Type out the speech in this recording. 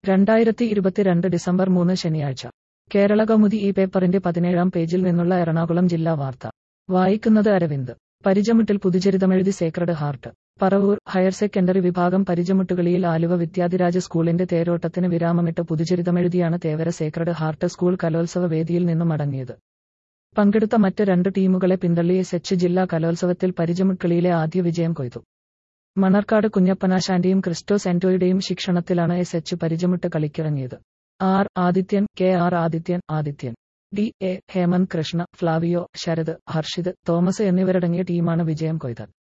രണ്ടായിരത്തി ഇരുപത്തിരണ്ട് ഡിസംബർ മൂന്ന് ശനിയാഴ്ച കേരള കൗമുദി ഈ പേപ്പറിന്റെ പതിനേഴാം പേജിൽ നിന്നുള്ള എറണാകുളം ജില്ലാ വാർത്ത വായിക്കുന്നത് അരവിന്ദ് പരിചമുട്ടിൽ പുതുചരിതമെഴുതി Sacred Heart Paravur higher secondary വിഭാഗം പരിചമുട്ടുകളിയിൽ ആലുവ വിദ്യാധിരാജ സ്കൂളിന്റെ തേരോട്ടത്തിന് വിരാമമിട്ട് പുതുചരിതമെഴുതിയാണ് തേവര സേക്രഡ് ഹാർട്ട് സ്കൂൾ കലോത്സവ വേദിയിൽ നിന്നും മടങ്ങിയത് പങ്കെടുത്ത മറ്റ് രണ്ട് ടീമുകളെ പിന്തള്ളി എസ് എച്ച് ജില്ലാ കലോത്സവത്തിൽ പരിചമുട്ടുകളിയിലെ ആദ്യ വിജയം കൊയ്തു മണർക്കാട് കുഞ്ഞപ്പനാശാന്റെയും ക്രിസ്റ്റോസ് എൻറ്റോയുടെയും ശിക്ഷണത്തിലാണ് എസ് എച്ച് പരിചമുട്ട് കളിക്കിറങ്ങിയത് R Adithyan K R Adithyan Adithyan D A Hemanth Krishna Flavio Sarath Harshith Thomas എന്നിവരടങ്ങിയ ടീമാണ് വിജയം കൊയ്തത്